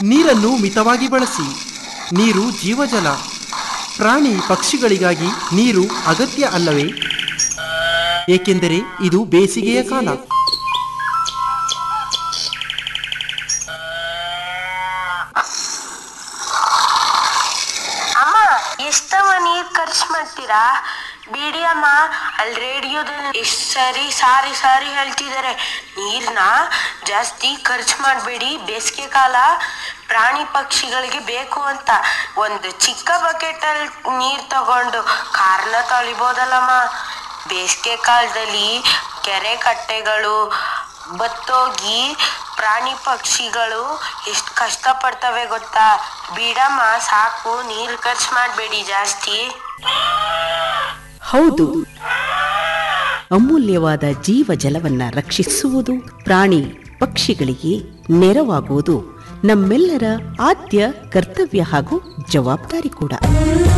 ನೀರನ್ನು ಮಿತವಾಗಿ ಬಳಸಿ ನೀರು ಜೀವಜಲ ಪ್ರಾಣಿ ಪಕ್ಷಿಗಳಿಗಾಗಿ ನೀರು ಅಗತ್ಯ ಅಲ್ಲವೇ ಏಕೆಂದರೆ ಇದು ಬೇಸಿಗೆಯ ಕಾಲ ಅಮ್ಮ ಎಷ್ಟವ ನೀರ್ ಖರ್ಚು ಮಾಡ್ತೀರಾ ಬಿಡಿ ಅಮ್ಮ ಅಲ್ಲಿ ರೇಡಿಯೋದಲ್ಲಿ ಎಷ್ಟ್ ಸರಿ ಸಾರಿ ಸಾರಿ ಹೇಳ್ತಿದ್ದಾರೆ ನೀರ್ನ ಜಾಸ್ತಿ ಖರ್ಚು ಮಾಡಬೇಡಿ ಬೇಸಿಗೆ ಕಾಲ ಪ್ರಾಣಿ ಪಕ್ಷಿಗಳಿಗೆ ಬೇಕು ಅಂತ ಒಂದು ಚಿಕ್ಕ ಬಕೆಟ್ ಅಲ್ಲಿ ನೀರ್ ತಗೊಂಡು ಕಾರ್ನ ತೊಳಿಬೋದಲ್ಲಮ್ಮ ಬೇಸಿಗೆ ಕಾಲದಲ್ಲಿ ಕೆರೆ ಕಟ್ಟೆಗಳು ಬತ್ತೋಗಿ ಪ್ರಾಣಿ ಪಕ್ಷಿಗಳು ಎಷ್ಟು ಕಷ್ಟಪಡ್ತವೆ ಗೊತ್ತಾ ಬಿಡಮ್ಮ ಸಾಕು ನೀರು ಖರ್ಚು ಮಾಡಬೇಡಿ ಜಾಸ್ತಿ ಹೌದು ಅಮೂಲ್ಯವಾದ ಜೀವ ಜಲವನ್ನ ರಕ್ಷಿಸುವುದು ಪ್ರಾಣಿ ಪಕ್ಷಿಗಳಿಗೆ ನೆರವಾಗುವುದು ನಮ್ಮೆಲ್ಲರ ಆದ್ಯ ಕರ್ತವ್ಯ ಹಾಗೂ ಜವಾಬ್ದಾರಿ ಕೂಡ